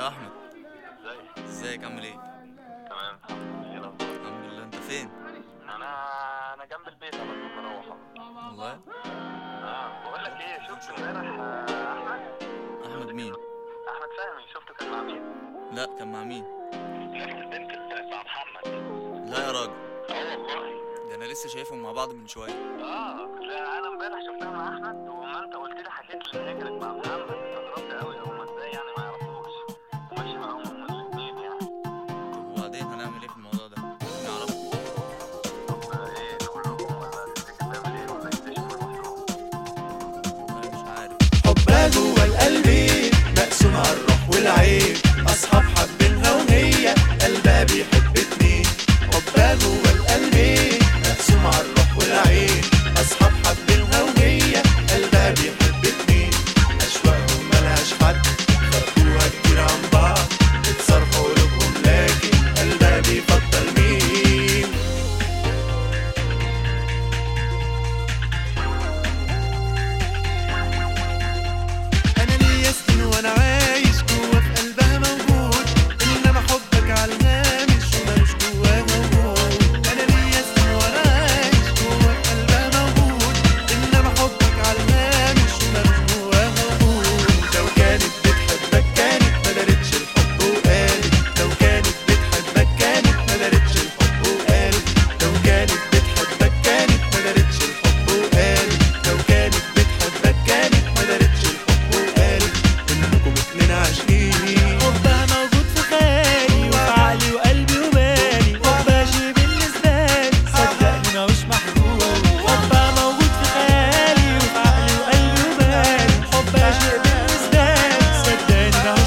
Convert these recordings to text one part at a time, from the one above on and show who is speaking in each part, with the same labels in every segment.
Speaker 1: يا احمد
Speaker 2: ازيك
Speaker 1: ازيك عامل ايه
Speaker 2: تمام ايه الاخبار
Speaker 1: الحمد لله انت فين
Speaker 2: انا انا جنب البيت انا كنت مروح أهو.
Speaker 1: والله
Speaker 2: اه بقول لك ايه شفت امبارح آه، احمد
Speaker 1: احمد مين
Speaker 2: احمد فهمي شفته كان مع مين
Speaker 1: لا كان مع مين
Speaker 2: نفس البنت اللي كانت مع محمد
Speaker 1: لا يا راجل
Speaker 2: اه والله
Speaker 1: ده انا لسه شايفهم مع بعض من شويه
Speaker 2: اه لا انا امبارح شفتها مع احمد وما انت قلت لي حكيت لي ان هي كانت مع محمد استغربت قوي هما ازاي يعني ما يعرفوش ماشي معاهم هما الاثنين يعني
Speaker 1: طب وبعدين هنعمل ايه في الموضوع ده نعرفه
Speaker 2: طب ايه تقول لهم ولا تفتكر تعمل ايه ولا يكتشفوا لوحدهم
Speaker 1: والله مش عارف
Speaker 3: حبها جوه القلب مقسوم على الروح والعين اصحاب حابينها وهي قلبها بيحب اتنين حبها جوه القلب مقسوم على الروح والعين اصحاب حابينها وهي قلبها بيحب اتنين اشواقهم ملهاش حد خدوها كتير عن بعض اتصرفوا قلوبهم لكن قلبها بيفضل مين انا ليا سنين وانا عايش جوا في قلبها موجود انما حبك على الهامش ومالوش جواها وجود انا ليا سنين وانا عايش جوا في قلبها موجود انما حبك على الهامش ومالوش جواها وجود لو كانت بتحبك كانت ما دارتش الحب وقالت لو كانت بتحبك كانت ما دارتش الحب وقالت لو كانت بتحبك كانت ما دارتش الحب وقالت لو كانت بتحبك كانت ما دارتش الحب وقالت انكم اتنين عاشقين
Speaker 4: حبها موجود في خيالي وفي عقلي وقلبي وبالي حبها شي بالنسبة لي صدقني ماهوش محبوب حبها موجود في خيالي وفي عقلي وقلبي وبالي حبها شي بالنسبة لي صدقني ماهوش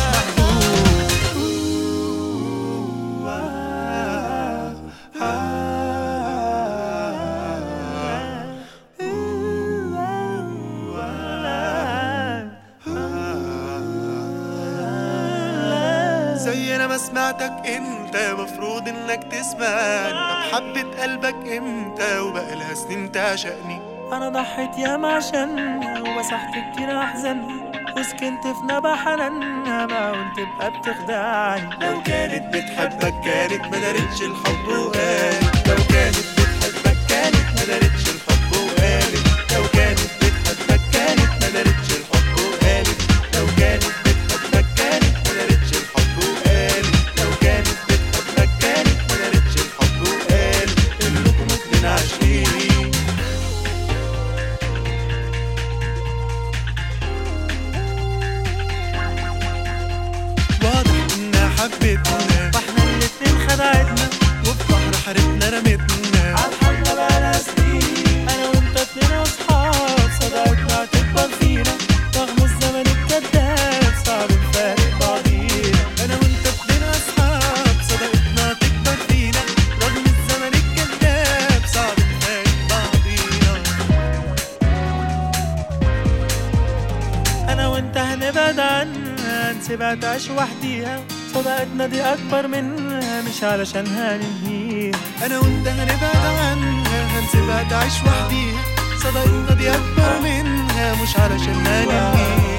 Speaker 4: محبوب
Speaker 3: زي انا ما سمعتك انت مفروض انك تسمعني طب حبة قلبك امتى وبقالها سنين تعشقني
Speaker 4: انا ضحيت ياما عشانها ومسحت كتير احزانها وسكنت في نبع حنانها ما وانت تبقى بتخدعني
Speaker 3: لو كانت بتحبك كانت ما دارتش الحب وقالت لو كانت بتحبك كانت ما دارتش الحب وقالت لو كانت بتحبك كانت ما دارتش الحب وقالت لو كانت بتحبك كانت ما دارتش الحب وقالت لو كانت بتحبك كانت ما دارتش الحب وقالت انكم اتنين عاشقين واضح انها حبتنا
Speaker 4: واحنا الاتنين خدعتنا
Speaker 3: وفي بحر حارتنا رمتنا
Speaker 4: عالحب بقالها سنين انا وانت اتنين اصحاب صداقتنا هتكبر فينا رغم الزمن الكذاب صعب نفارق بعضينا
Speaker 3: انا وانت اتنين اصحاب صداقتنا تكبر فينا رغم الزمن الكذاب صعب نفارق بعضينا
Speaker 4: انا وانت هنبعد عنها نسيبها تعيش وحديها صداقتنا دي اكبر منها مش علشانها ننهيها
Speaker 3: انا وانت هنبعد عنها هنسيبها تعيش وحديها صداقتنا دي اكبر منها مش علشان ننهيها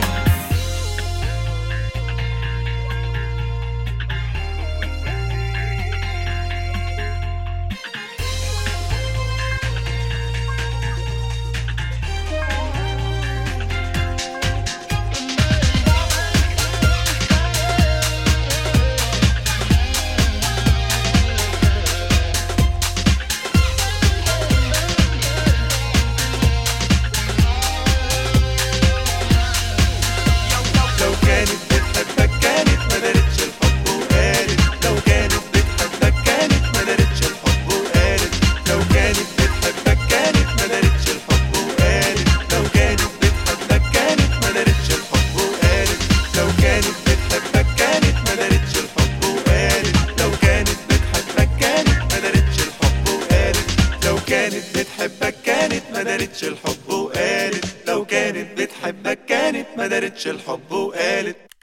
Speaker 3: لو كانت بتحبك كانت ما دارتش الحب وقالت لو كانت بتحبك كانت ما دارتش الحب وقالت لو كانت بتحبك كانت ما دارتش الحب وقالت لو كانت بتحبك كانت ما دارتش الحب وقالت لو كانت بتحبك كانت ما دارتش الحب وقالت لو كانت بتحبك كانت ما دارتش الحب وقالت لو كانت بتحبك كانت ما دارتش الحب وقالت لو كانت بتحبك كانت ما دارتش الحب وقالت